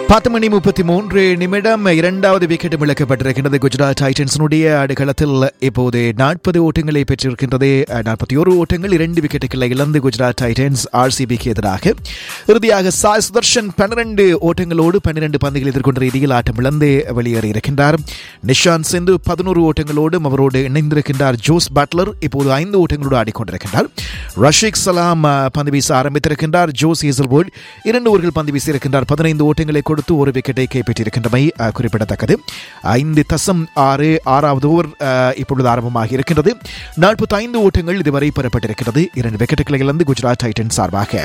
பத்து மணி முப்பத்தி மூன்று நிமிடம் இரண்டாவது விக்கெட் இழக்கப்பட்டிருக்கின்றது குஜராத் டைட்டன்ஸினுடைய ஆடுகளத்தில் இப்போது நாற்பது ஓட்டங்களை பெற்றிருக்கின்றது நாற்பத்தி ஒரு ஓட்டங்கள் இரண்டு விக்கெட்டுகளை இழந்து குஜராத் டைட்டன்ஸ் ஆர்சிபிக்கு எதிராக இறுதியாக சாய் சுதர்ஷன் பன்னிரண்டு ஓட்டங்களோடு பன்னிரண்டு பந்துகள் எதிர்கொண்ட ரீதியில் ஆட்டம் இழந்து வெளியேறி இருக்கின்றார் நிஷாந்த் சிந்து பதினோரு ஓட்டங்களோடும் அவரோடு இணைந்திருக்கின்றார் ஜோஸ் பட்லர் இப்போது ஐந்து ஓட்டங்களோடு ஆடிக்கொண்டிருக்கின்றார் ரஷிக் சலாம் அஹ், பந்து வீச ஆரம்பித்திருக்கின்றார் ஜோஸ் ஹேசல்வுட் இரண்டு ஓவர்கள் பந்து வீசியிருக்கின்றார் பதினைந்து ஓட்டங்களை கொடுத்து ஒரு விக்கெட்டை கைப்பற்றியிருக்கின்றமை அஹ், குறிப்பிடத்தக்கது ஐந்து தசம் ஆறு ஆறாவது ஓவர் அஹ், இப்பொழுது ஆரம்பமாக இருக்கின்றது நாற்பத்தி ஐந்து ஓட்டங்கள் இதுவரை பெறப்பட்டிருக்கிறது இரண்டு விக்கெட்டுகளை இழந்து குஜராத் டைட்டன்ஸ் சார்பாக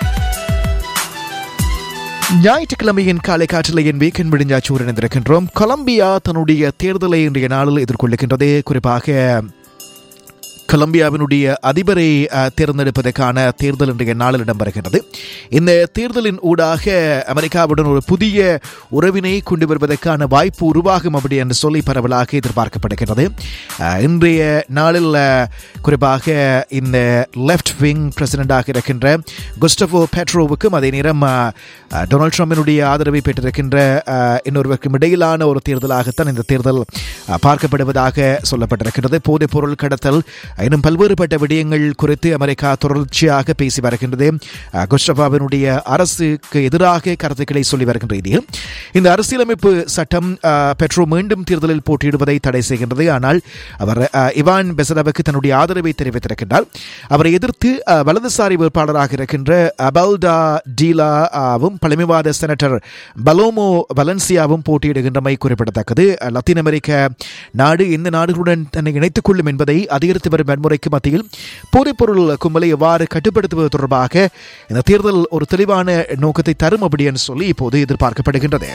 ஞாயிற்றுக்கிழமையின் காலை காற்றில் என் வீக்கெண்ட் முடிஞ்சாச்சூர் இணைந்திருக்கின்றோம் கொலம்பியா தன்னுடைய தேர்தலை இன்றைய நாளில் எதிர்கொள்ளுகின்றது குறிப்பாக கொலம்பியாவினுடைய அதிபரை அஹ், தேர்ந்தெடுப்பதற்கான தேர்தல் இன்றைய நாளில் இடம்பெறுகிறது இந்த தேர்தலின் ஊடாக அமெரிக்காவுடன் ஒரு புதிய உறவினை கொண்டு வருவதற்கான வாய்ப்பு உருவாகும் அப்படி என்று சொல்லி பரவலாக எதிர்பார்க்கப்படுகிறது அஹ், இன்றைய நாளில் அஹ், குறிப்பாக இந்த லெஃப்ட் விங் பிரசிடென்டாக இருக்கின்ற குஸ்டபோ பெட்ரோவுக்கும் அதே நேரம் அஹ், அஹ், டொனால்ட் ட்ரம்பினுடைய ஆதரவை பெற்றிருக்கின்ற அஹ், இன்னொருவருக்கும் இடையிலான ஒரு தேர்தலாகத்தான் இந்த தேர்தல் அஹ், பார்க்கப்படுவதாக சொல்லப்பட்டிருக்கிறது போதைப் பொருள் கடத்தல் இன்னும் பல்வேறுபட்ட விடயங்கள் குறித்து அமெரிக்கா தொடர்ச்சியாக பேசி வருகின்றது அஹ், குஸ்டபாவினுடைய அரசுக்கு எதிராக கருத்துக்களை சொல்லி வருகின்ற ரீதியில் இந்த அரசியலமைப்பு சட்டம் அஹ், பெட்ரோ மீண்டும் தேர்தலில் போட்டியிடுவதை தடை செய்கின்றது ஆனால் அவர் அஹ், இவான் பெசரவுக்கு தன்னுடைய ஆதரவை தெரிவித்திருக்கின்றார் அவரை எதிர்த்து அஹ், வலதுசாரி வேட்பாளராக இருக்கின்ற அபல்டா டீலாவும் பழமைவாத செனட்டர் பலோமோ வலன்சியாவும் போட்டியிடுகின்றமை குறிப்பிடத்தக்கது அஹ், லத்தீன் அமெரிக்க நாடு இந்த நாடுகளுடன் தன்னை இணைத்துக் கொள்ளும் என்பதை அதிகரித்து வரும் வன்முறைக்கு மத்தியில் போதைப்பொருள் கும்பலை எவ்வாறு கட்டுப்படுத்துவது தொடர்பாக இந்த தேர்தல் ஒரு தெளிவான நோக்கத்தை தரும் அப்படி என்று சொல்லி இப்போது எதிர்பார்க்கப்படுகின்றது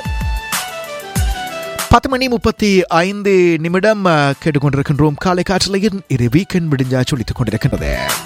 பத்து மணி முப்பத்தி ஐந்து நிமிடம் அஹ், கேட்டுக்கொண்டிருக்கின்றோம் காலை காற்றலையின் இது வீக்கெண்ட் முடிஞ்சா சொல்லித்துக் கொண்டிருக்கின்றது